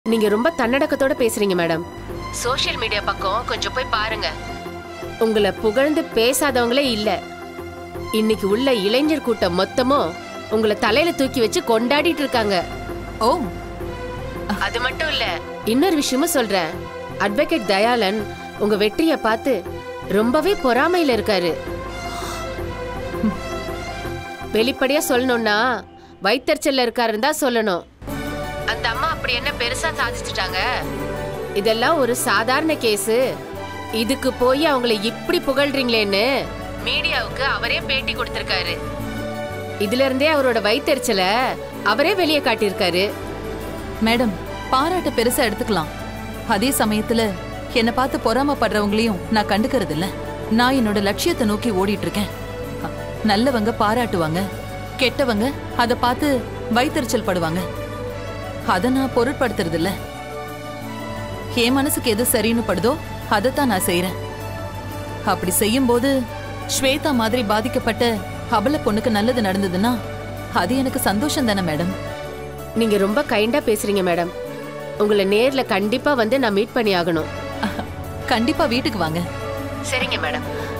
நீங்க ரொம்ப தன்னடக்கத்தோட பேசுறீங்க மேடம் சோஷியல் மீடியா பக்கம் கொஞ்சம் போய் பாருங்க உங்களை புகழ்ந்து பேசாதவங்களே இல்ல இன்னைக்கு உள்ள இளைஞர் கூட்டம் மொத்தமும் உங்களை தலையில தூக்கி வச்சு கொண்டாடிட்டு இருக்காங்க ஓ அது மட்டும் இல்ல இன்னொரு விஷயமும் சொல்றேன் அட்வொகேட் தயாளன் உங்க வெற்றிய பார்த்து ரொம்பவே பொறாமையில இருக்காரு வெளிப்படையா சொல்லணும்னா வைத்தறிச்சல்ல இருக்காருன்னு தான் சொல்லணும் அந்த அம்மா அப்படி என்ன பெருசா சாதிச்சுட்டாங்க இதெல்லாம் ஒரு சாதாரண கேஸ் இதுக்கு போய் அவங்கள இப்படி புகழ்றீங்களேன்னு மீடியாவுக்கு அவரே பேட்டி கொடுத்திருக்காரு இதுல இருந்தே அவரோட வைத்தறிச்சல அவரே வெளியே காட்டியிருக்காரு மேடம் பாராட்ட பெருசா எடுத்துக்கலாம் அதே சமயத்துல என்ன பார்த்து பொறாமப்படுறவங்களையும் நான் கண்டுக்கிறது இல்ல நான் என்னோட லட்சியத்தை நோக்கி ஓடிட்டு இருக்கேன் அ, நல்லவங்க பாராட்டுவாங்க கெட்டவங்க அத பார்த்து வைத்தறிச்சல் படுவாங்க அத நான் பொருட்படுத்துறது இல்ல என் மனசுக்கு எது சரின்னு படுதோ அதைத்தான் நான் செய்யறேன் அப்படி செய்யும்போது ஸ்வேதா மாதிரி பாதிக்கப்பட்ட அபல பொண்ணுக்கு நல்லது நடந்ததுன்னா அது எனக்கு சந்தோஷம் தானே மேடம் நீங்க ரொம்ப கைண்டா பேசுறீங்க மேடம் உங்களை நேர்ல கண்டிப்பா வந்து நான் மீட் பண்ணி ஆகணும் கண்டிப்பா வீட்டுக்கு வாங்க சரிங்க மேடம்